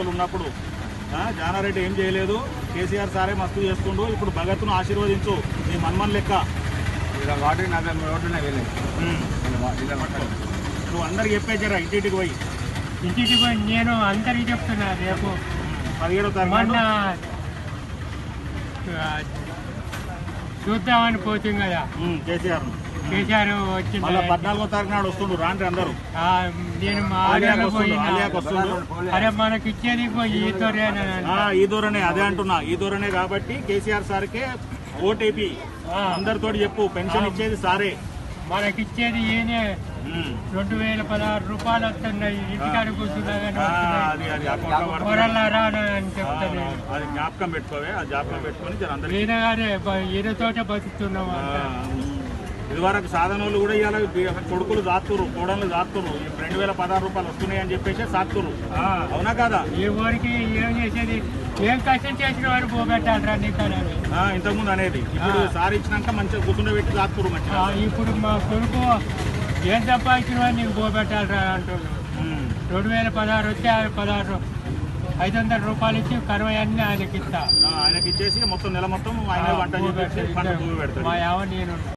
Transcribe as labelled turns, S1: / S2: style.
S1: రోజులు ఉన్నప్పుడు ఆ, జానారెడ్డి ఏం చేయలేదు కేసీఆర్ సారే మస్తు చేస్తుండు ఇప్పుడు భగత్ను ఆశీర్వదించు నీ మన్మన్ లెక్క
S2: ఇలా వాటర్ నలభై మూడు రోడ్లు ఉన్నాయి వెళ్ళేది
S1: ఉమ్.
S2: ఇలా వా- ఇలా పట్టుకో.
S1: నువ్వు అందరికి చెప్పేచారా ఇంటింటికి పోయి
S3: ఇంటికి పోయి నేను అందరికీ చెప్తున్నా రేపు
S1: పదిహేడో
S3: మొన్న
S1: తారీఖు
S3: ఆ, చూద్దామని పోతుంది కదా
S1: కేసీఆర్
S3: కేసీఆర్
S1: మళ్ళీ
S3: వచ్చింది
S1: పద్నాలుగో తారీఖు నాడు వస్తుండు రాండి అందరూ
S3: ఆ, నేను మా
S1: ఆలియాకి
S3: ఆలియాకి
S1: వస్తుండు
S3: పోయినా
S1: ఆలియాకి వస్తుండు
S3: అరే మనకి ఇచ్చేది పోయి ఈ తోరేనని
S1: ఆ, ఈ దూరనే అదే అంటున్నా ఈ దూరనే కాబట్టి కేసీఆర్ సార్కే ఓటేపీ
S3: ఆ.
S1: అందరితోటి చెప్పు పెన్షన్ ఇచ్చేది సారే
S3: మనకి ఇచ్చేది ఈయనే
S1: ఉమ్.
S3: రెండు వేల పదహారు రూపాయలు వస్తున్నాయి ఇంటికాడ కూర్చున్నా కానీ
S1: ఆ,
S3: వస్తున్నాయి
S1: అది అది అకౌంట్లో పడుతుంది.
S3: కూరలారా అని
S1: ఆ,
S3: చెప్తాను
S1: అది జ్ఞాపకం పెట్టుకోవే ఆ జ్ఞాపకం పెట్టుకొని జర అందరికి
S3: ఈయన గారే ఈయనతోటే బతుకుతున్నాం అంతా.
S1: ఇదివరకు సాధనలు కూడా ఇవాళ కొడుకులు దాస్తురు కోడళ్ళు దాస్తురు రెండు వేల పదహారు రూపాయలు వస్తున్నాయి అని చెప్పేసి సాత్తురు అవునా కాదా
S3: ఈ ఊరికి ఏం చేసేది ఏం కష్టం చేసిన వాడు పోగొట్టాలరా నీకు అని
S1: ఆ, ఇంతకుముందు అనేది ఇప్పుడు సార్ ఇచ్చినాక మంచిగా కూర్చుండబెట్టి దాస్తురు మంచిగా
S3: ఆ, ఇప్పుడు మా కొడుకు ఏం సంపాదించిన వాడు నీకు పోగొట్టాలరా అంటున్నాడు
S1: ఉమ్.
S3: రెండు వేల పదహారు వస్తే ఆ పదహారు ఐదు వందల రూపాయలు ఇచ్చి కరువు అన్నీ ఆయనకి ఇస్తా
S1: ఆ, ఆయనకి ఇచ్చేసి మొత్తం నెల మొత్తం ఆయన వంట చేసి పంట పువ్వు పెడతాడు
S3: మా యావ నేను